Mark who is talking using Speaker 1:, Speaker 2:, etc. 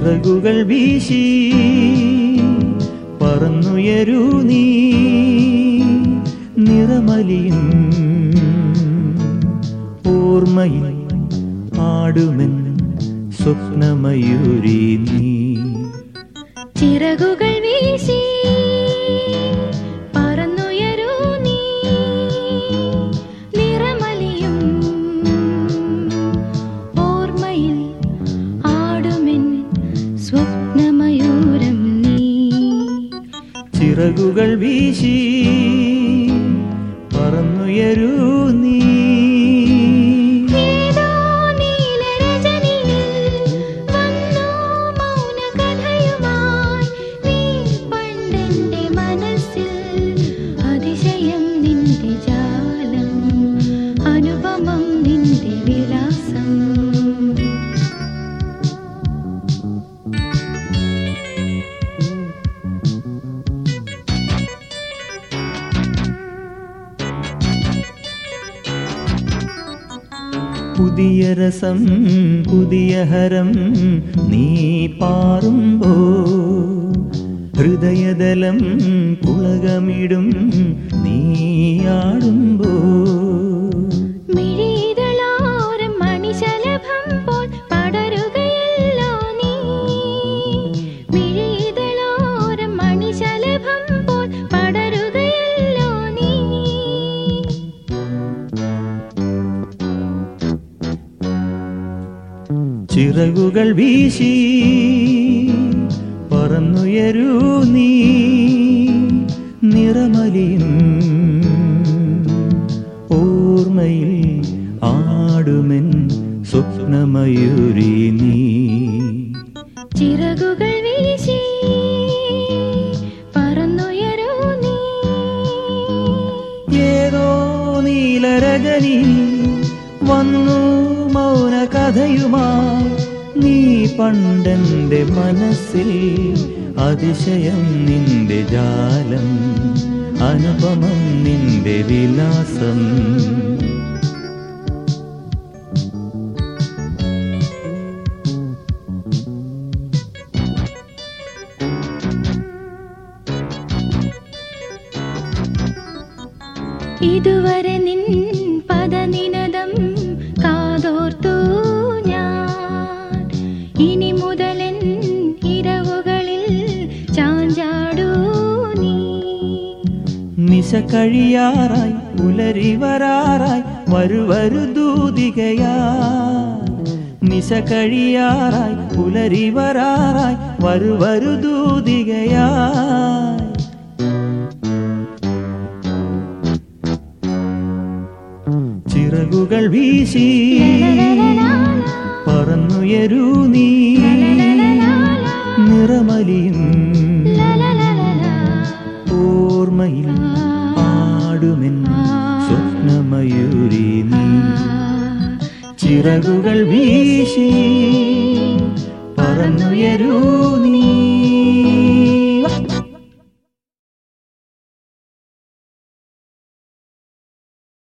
Speaker 1: ചിറകുകൾ വീശി പറന്നുയരൂ നീ നിറമലിയും ഓർമ്മയിൽ ആടുമെൻ സ്വപ്നമയൂരി നീ
Speaker 2: ചിറകുകൾ വീശി പറന്നുയരൂ നീ നിറമലിയും ഓർമ്മയിൽ ആടുമെൻ സ്വപ്നമയൂരം നീ
Speaker 1: ചിറകുകൾ വീശി പറന്നുയരൂ നീ
Speaker 2: ഏതോ നീലരജനിയിൽ വന്നു മൗനകഥയുമായി നീ പണ്ടെന്റെ മനസ്സിൽ അതിശയം നിന്റെ ജാലം അനുപമം നിന്റെ വിലാസം
Speaker 1: പുതിയ രസം പുതിയ ഹരം നീ പാറുമ്പോ ഹൃദയദലം പുളകമിടും നീയാടുമ്പോ
Speaker 2: മിഴിതളോരം മണിശലഭം പോൽ പടരുകയല്ലോ നീ മിഴിതളോരം മണിശലഭം പോൽ പടരുകയല്ലോ നീ
Speaker 1: ചിറകുകൾ വീശി പറന്നുയരൂ നീ നിറമലിയും ഓർമ്മയിൽ ആടുമെൻ സ്വപ്നമയൂരി നീ
Speaker 2: ചിറകുകൾ വീശി പറന്നുയരൂ നീ
Speaker 1: ഏതോ നീലരജനി വന്നു മൗന കഥയുമായി നീ പണ്ടെന്റെ മനസ്സിൽ അതിശയം നിന്റെ ജാലം അനുപമം നിന്റെ വിലാസം
Speaker 2: ഇതുവരെ നിൻ പദനിനദം കാതോർത്തു ഞാൻ ഇനി മുതലൻ ഇരവുകളിൽ ചാഞ്ചാടൂ നീ
Speaker 1: നിശ കഴിയാറായി പുലരി വരാറായി വരുവരു ദൂതികയാ നിശ കഴിയാറായി പുലരി വരാറായി വരുവരു ദൂതികയാ ചിറകുകൾ വീശി പറന്നുയരൂ നീ നിറമലിയും ഓർമ്മയിൽ ആടുമെൻ സ്വപ്നമയൂരി നീ ചിറകുകൾ വീശി പറന്നുയരൂ നീ